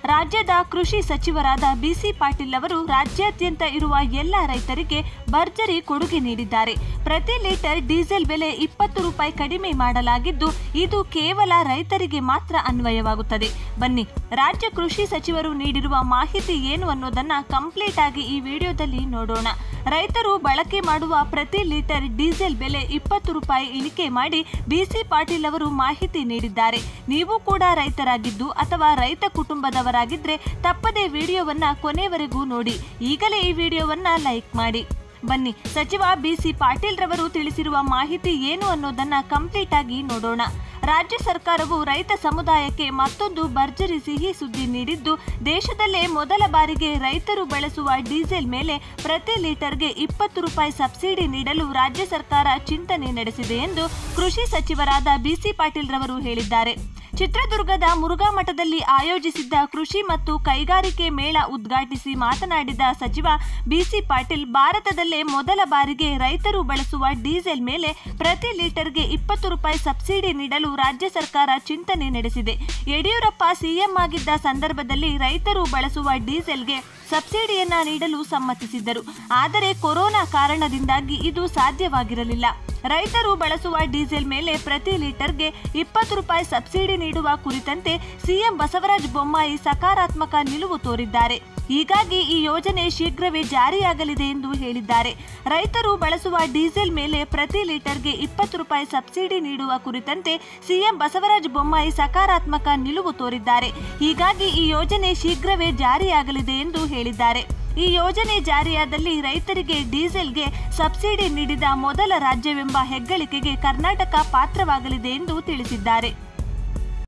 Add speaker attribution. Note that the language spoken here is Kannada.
Speaker 1: ರಾಜ್ಯದ ಕೃಷಿ ಸಚಿವರಾದ ಬಿಸಿ ಪಾಟೀಲ್ ಅವರು ರಾಜ್ಯಾದ್ಯಂತ ಇರುವ ಎಲ್ಲ ರೈತರಿಗೆ ಭರ್ಜರಿ ಕೊಡುಗೆ ನೀಡಿದ್ದಾರೆ ಪ್ರತಿ ಲೀಟರ್ ಡೀಸೆಲ್ ಬೆಲೆ ಇಪ್ಪತ್ತು ರೂಪಾಯಿ ಕಡಿಮೆ ಮಾಡಲಾಗಿದ್ದು ಇದು ಕೇವಲ ರೈತರಿಗೆ ಮಾತ್ರ ಅನ್ವಯವಾಗುತ್ತದೆ ಬನ್ನಿ ರಾಜ್ಯ ಕೃಷಿ ಸಚಿವರು ನೀಡಿರುವ ಮಾಹಿತಿ ಏನು ಅನ್ನೋದನ್ನ ಕಂಪ್ಲೀಟ್ ಆಗಿ ಈ ವಿಡಿಯೋದಲ್ಲಿ ನೋಡೋಣ ರೈತರು ಬಳಕೆ ಮಾಡುವ ಪ್ರತಿ ಲೀಟರ್ ಡೀಸೆಲ್ ಬೆಲೆ ಇಪ್ಪತ್ತು ರೂಪಾಯಿ ಇಳಿಕೆ ಮಾಡಿ ಬಿಸಿ ಪಾಟೀಲ್ ಅವರು ಮಾಹಿತಿ ನೀಡಿದ್ದಾರೆ ನೀವು ಕೂಡ ರೈತರಾಗಿದ್ದು ಅಥವಾ ರೈತ ಕುಟುಂಬದವರಾಗಿದ್ರೆ ತಪ್ಪದೇ ವಿಡಿಯೋವನ್ನ ಕೊನೆವರೆಗೂ ನೋಡಿ ಈಗಲೇ ಈ ವಿಡಿಯೋವನ್ನ ಲೈಕ್ ಮಾಡಿ ಬನ್ನಿ ಸಚಿವ ಬಿಸಿ ಪಾಟೀಲ್ ರವರು ತಿಳಿಸಿರುವ ಮಾಹಿತಿ ಏನು ಅನ್ನೋದನ್ನ ಕಂಪ್ಲೀಟ್ ಆಗಿ ನೋಡೋಣ ರಾಜ್ಯ ಸರ್ಕಾರವು ರೈತ ಸಮುದಾಯಕ್ಕೆ ಮತ್ತೊಂದು ಭರ್ಜರಿ ಸಿಹಿ ಸುದ್ದಿ ನೀಡಿದ್ದು ದೇಶದಲ್ಲೇ ಮೊದಲ ಬಾರಿಗೆ ರೈತರು ಬಳಸುವ ಡೀಸೆಲ್ ಮೇಲೆ ಪ್ರತಿ ಲೀಟರ್ಗೆ ಇಪ್ಪತ್ತು ರೂಪಾಯಿ ಸಬ್ಸಿಡಿ ನೀಡಲು ರಾಜ್ಯ ಸರ್ಕಾರ ಚಿಂತನೆ ನಡೆಸಿದೆ ಎಂದು ಕೃಷಿ ಸಚಿವರಾದ ಬಿಸಿ ಪಾಟೀಲ್ ರವರು ಹೇಳಿದ್ದಾರೆ ಚಿತ್ರದುರ್ಗದ ಮುರುಘಾ ಮಠದಲ್ಲಿ ಆಯೋಜಿಸಿದ್ದ ಕೃಷಿ ಮತ್ತು ಕೈಗಾರಿಕೆ ಮೇಳ ಉದ್ಘಾಟಿಸಿ ಮಾತನಾಡಿದ ಸಚಿವ ಬಿಸಿ ಪಾಟೀಲ್ ಭಾರತದಲ್ಲೇ ಮೊದಲ ಬಾರಿಗೆ ರೈತರು ಬಳಸುವ ಡೀಸೆಲ್ ಮೇಲೆ ಪ್ರತಿ ಲೀಟರ್ಗೆ ಇಪ್ಪತ್ತು ರೂಪಾಯಿ ಸಬ್ಸಿಡಿ ನೀಡಲು ರಾಜ್ಯ ಸರ್ಕಾರ ಚಿಂತನೆ ನಡೆಸಿದೆ ಯಡಿಯೂರಪ್ಪ ಸಿಎಂ ಆಗಿದ್ದ ಸಂದರ್ಭದಲ್ಲಿ ರೈತರು ಬಳಸುವ ಡೀಸೆಲ್ಗೆ ಸಬ್ಸಿಡಿಯನ್ನ ನೀಡಲು ಸಮ್ಮತಿಸಿದ್ದರು ಆದರೆ ಕೊರೋನಾ ಕಾರಣದಿಂದಾಗಿ ಇದು ಸಾಧ್ಯವಾಗಿರಲಿಲ್ಲ ರೈತರು ಬಳಸುವ ಡೀಸೆಲ್ ಮೇಲೆ ಪ್ರತಿ ಲೀಟರ್ಗೆ ಇಪ್ಪತ್ತು ರೂಪಾಯಿ ಸಬ್ಸಿಡಿ ನೀಡುವ ಕುರಿತಂತೆ ಸಿಎಂ ಬಸವರಾಜ ಬೊಮ್ಮಾಯಿ ಸಕಾರಾತ್ಮಕ ನಿಲುವು ತೋರಿದ್ದಾರೆ ಹೀಗಾಗಿ ಈ ಯೋಜನೆ ಶೀಘ್ರವೇ ಜಾರಿಯಾಗಲಿದೆ ಎಂದು ಹೇಳಿದ್ದಾರೆ ರೈತರು ಬಳಸುವ ಡೀಸೆಲ್ ಮೇಲೆ ಪ್ರತಿ ಲೀಟರ್ಗೆ ಇಪ್ಪತ್ತು ರೂಪಾಯಿ ಸಬ್ಸಿಡಿ ನೀಡುವ ಕುರಿತಂತೆ ಸಿಎಂ ಬಸವರಾಜ ಬೊಮ್ಮಾಯಿ ಸಕಾರಾತ್ಮಕ ನಿಲುವು ತೋರಿದ್ದಾರೆ ಹೀಗಾಗಿ ಈ ಯೋಜನೆ ಶೀಘ್ರವೇ ಜಾರಿಯಾಗಲಿದೆ ಎಂದು ಹೇಳಿದ್ದಾರೆ ಈ ಯೋಜನೆ ಜಾರಿಯಾದಲ್ಲಿ ರೈತರಿಗೆ ಡೀಸೆಲ್ಗೆ ಸಬ್ಸಿಡಿ ನೀಡಿದ ಮೊದಲ ರಾಜ್ಯವೆಂಬ ಹೆಗ್ಗಳಿಕೆಗೆ ಕರ್ನಾಟಕ ಪಾತ್ರವಾಗಲಿದೆ ಎಂದು ತಿಳಿಸಿದ್ದಾರೆ